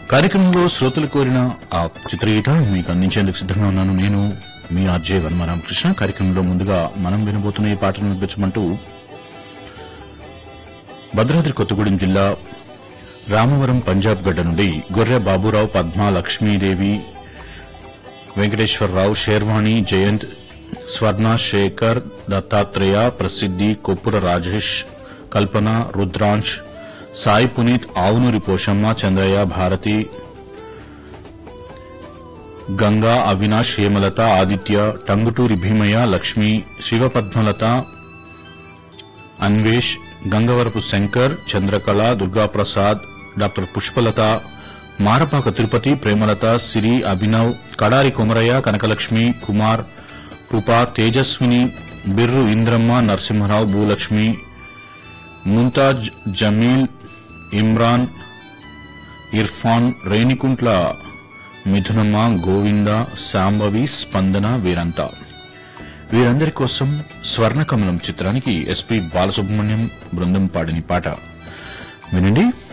కార్యక్రమంలో శ్రోతలు కోరిన ఆ చిత్రగీత మీకు అందించేందుకు సిద్ధంగా ఉన్నాను నేను మీ ఆర్జే వర్మరామకృష్ణ కార్యక్రమంలో ముందుగా మనం వినబోతున్న ఈ పాటను వినిపించమంటూ భద్రాద్రి కొత్తగూడెం జిల్లా రామవరం పంజాబ్ గడ్డ నుండి గొర్రె బాబురావు పద్మ లక్ష్మీదేవి వెంకటేశ్వరరావు షేర్వాణి జయంత్ స్వర్ణ శేఖర్ దత్తాత్రేయ ప్రసిద్ది కొప్పుర రాజేష్ కల్పన రుద్రాంశ్ సాయి పునీత్ ఆవునూరి పోషమ్మ చంద్రయ్య భారతి గంగా అవినాష్ హేమలత ఆదిత్య టంగుటూరి భీమయ్య లక్ష్మి శివపద్మలత అన్వేష్ గంగవరపు శంకర్ చంద్రకళ దుర్గాప్రసాద్ డాక్టర్ పుష్పలత మారపాక తిరుపతి ప్రేమలత సిరి అభినవ్ కడారి కొమరయ్య కనకలక్ష్మి కుమార్ కృప తేజస్విని బిర్రు ఇంద్రమ్మ నరసింహరావు భూలక్ష్మి ముంతాజ్ జమీల్ ఇమ్రాన్ ఇర్ఫాన్ రేణికుంట్ల మిథునమ్మ గోవింద శాంభవి స్పందన వీరంతా వీరందరి కోసం స్వర్ణకమలం చిత్రానికి ఎస్పి బాలసుబ్రహ్మణ్యం బృందం పాడిన పాట వినండి